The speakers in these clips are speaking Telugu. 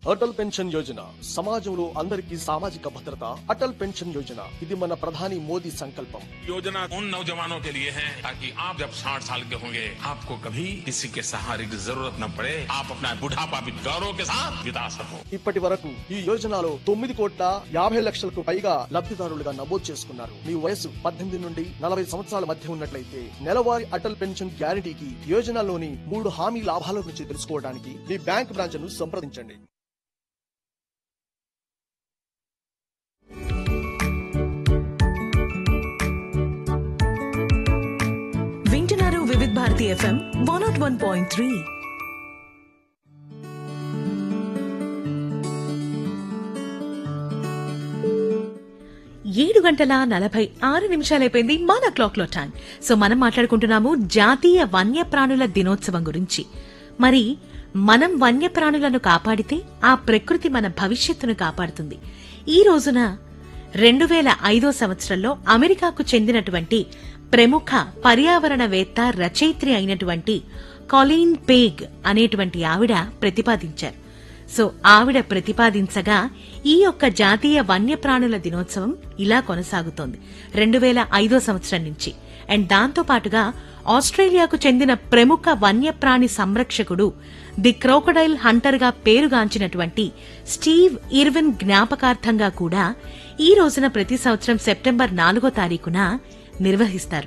అటల్ పెన్షన్ యోజన సమాజంలో అందరికీ సామాజిక భద్రత అటల్ పెన్షన్ యోజన ఇది మన ప్రధాని మోదీ సంకల్పం योजना उन नौजवानों के लिए है ताकि आप जब 60 साल के होंगे आपको कभी किसी के सहारे की जरूरत न पड़े आप अपना बुढ़ापा भी गौरव के साथ बिता सको ఇప్పటి వరకు ఈ యోజనలో తొమ్మిది కోట్ల యాభై లక్షలకు పైగా లబ్ధిదారులుగా నమోదు చేసుకున్నారు మీ వయసు పద్దెనిమిది నుండి నలభై సంవత్సరాల మధ్య ఉన్నట్లయితే నెలవారీ అటల్ పెన్షన్ గ్యారంటీకి యోజనలోని మూడు హామీ లాభాల గురించి తెలుసుకోవడానికి మీ బ్యాంక్ బ్రాంచ్ ను సంప్రదించండి వింటున్నారు Vividh Bharati FM one nought one point three ఏడు గంటల నలభై ఆరు నిమిషాలైపోయింది మన క్లాక్ లో టైం సో మనం మాట్లాడుకుంటున్నాము జాతీయ వన్యప్రాణుల దినోత్సవం గురించి మరి మనం వన్యప్రాణులను కాపాడితే ఆ ప్రకృతి మన భవిష్యత్తును కాపాడుతుంది ఈ రోజున రెండు వేల ఐదో సంవత్సరంలో అమెరికాకు చెందినటువంటి ప్రముఖ పర్యావరణవేత్త రచయిత్రి అయినటువంటి కాలీన్ పేగ్ అనేటువంటి ఆవిడ ప్రతిపాదించారు సో ఆవిడ ప్రతిపాదించగా ఈ యొక్క జాతీయ వన్యప్రాణుల దినోత్సవం ఇలా కొనసాగుతోంది రెండు వేల ఐదో సంవత్సరం నుంచి అండ్ దాంతో పాటుగా ఆస్ట్రేలియాకు చెందిన ప్రముఖ వన్యప్రాణి సంరక్షకుడు ది క్రోకడైల్ హంటర్ గా పేరుగాంచినటువంటి స్టీవ్ ఇర్విన్ జ్ఞాపకార్థంగా కూడా ఈ రోజున ప్రతి సంవత్సరం సెప్టెంబర్ నాలుగో తారీఖున నిర్వహిస్తారు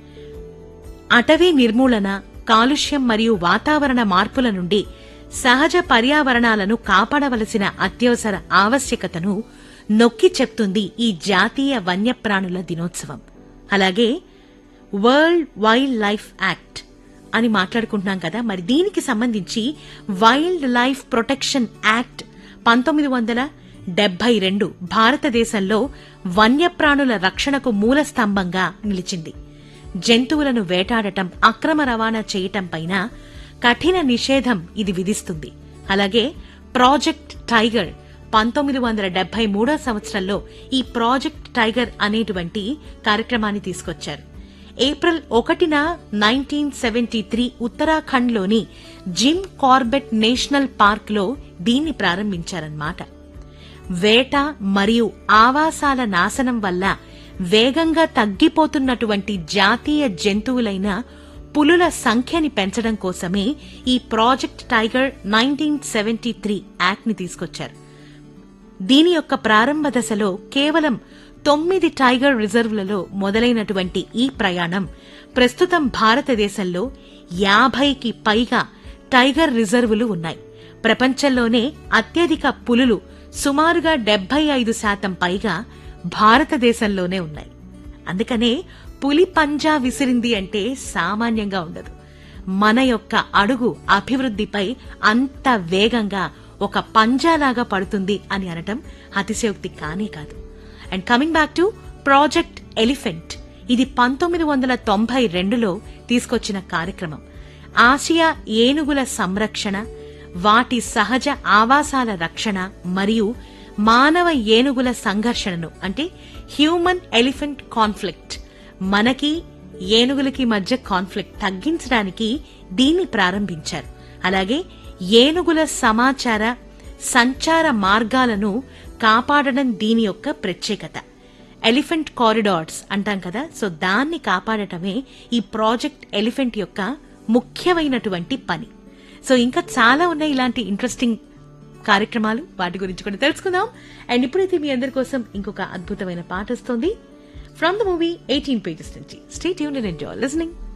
అటవీ నిర్మూలన కాలుష్యం మరియు వాతావరణ మార్పుల నుండి సహజ పర్యావరణాలను కాపాడవలసిన అత్యవసర ఆవశ్యకతను నొక్కి చెప్తుంది ఈ జాతీయ వన్యప్రాణుల దినోత్సవం అలాగే వరల్డ్ వైల్డ్ లైఫ్ యాక్ట్ అని మాట్లాడుకుంటున్నాం కదా మరి దీనికి సంబంధించి వైల్డ్ లైఫ్ ప్రొటెక్షన్ యాక్ట్ పంతొమ్మిది వందల డెబ్బై రెండు భారతదేశంలో వన్యప్రాణుల రక్షణకు మూల స్తంభంగా నిలిచింది జంతువులను వేటాడటం అక్రమ రవాణా చేయటం పైన కఠిన నిషేధం ఇది విధిస్తుంది అలాగే ప్రాజెక్ట్ టైగర్ పంతొమ్మిది వందల డెబ్బై మూడో సంవత్సరంలో ఈ ప్రాజెక్ట్ టైగర్ అనేటువంటి కార్యక్రమాన్ని తీసుకొచ్చారు ఏప్రిల్ ఒకటిన నైన్టీన్ సెవెంటీ త్రీ ఉత్తరాఖండ్లోని జిమ్ కార్బెట్ నేషనల్ పార్క్లో దీన్ని ప్రారంభించారన్నమాట వేట మరియు ఆవాసాల నాశనం వల్ల వేగంగా తగ్గిపోతున్నటువంటి జాతీయ జంతువులైన పులుల సంఖ్యని పెంచడం కోసమే ఈ project tiger nineteen seventy three act ని తీసుకొచ్చారు దీని యొక్క ప్రారంభ దశలో కేవలం తొమ్మిది టైగర్ రిజర్వ్లలో మొదలైనటువంటి ఈ ప్రయాణం ప్రస్తుతం భారతదేశంలో యాభైకి పైగా టైగర్ రిజర్వులు ఉన్నాయి ప్రపంచంలోనే అత్యధిక పులులు సుమారుగా డెబ్బై ఐదు శాతం పైగా భారతదేశంలోనే ఉన్నాయి అందుకనే పులి పంజా విసిరింది అంటే సామాన్యంగా ఉండదు మన యొక్క అడుగు అభివృద్ధిపై అంత వేగంగా ఒక పంజాలాగా పడుతుంది అని అనటం అతిశయోక్తి కానే కాదు and coming back to project elephant ఇది పంతొమ్మిది వందల తొంభై రెండులో తీసుకొచ్చిన కార్యక్రమం ఆసియా ఏనుగుల సంరక్షణ వాటి సహజ ఆవాసాల రక్షణ మరియు మానవ ఏనుగుల సంఘర్షణను అంటే హ్యూమన్ ఎలిఫెంట్ కాన్ఫ్లిక్ట్ మనకి ఏనుగులకి మధ్య కాన్ఫ్లిక్ట్ తగ్గించడానికి దీన్ని ప్రారంభించారు అలాగే ఏనుగుల సమాచార సంచార మార్గాలను కాపాడడం దీని యొక్క ప్రత్యేకత ఎలిఫెంట్ కారిడార్స్ అంటాం కదా సో దాన్ని కాపాడటమే ఈ ప్రాజెక్ట్ ఎలిఫెంట్ యొక్క ముఖ్యమైనటువంటి పని సో ఇంకా చాలా ఉన్నాయి ఇలాంటి ఇంట్రెస్టింగ్ కార్యక్రమాలు వాటి గురించి కూడా తెలుసుకుందాం అండ్ ఇప్పుడైతే మీ అందరి కోసం ఇంకొక అద్భుతమైన పాట వస్తుంది from the movie eighteen pages నుంచి stay tune and enjoy listening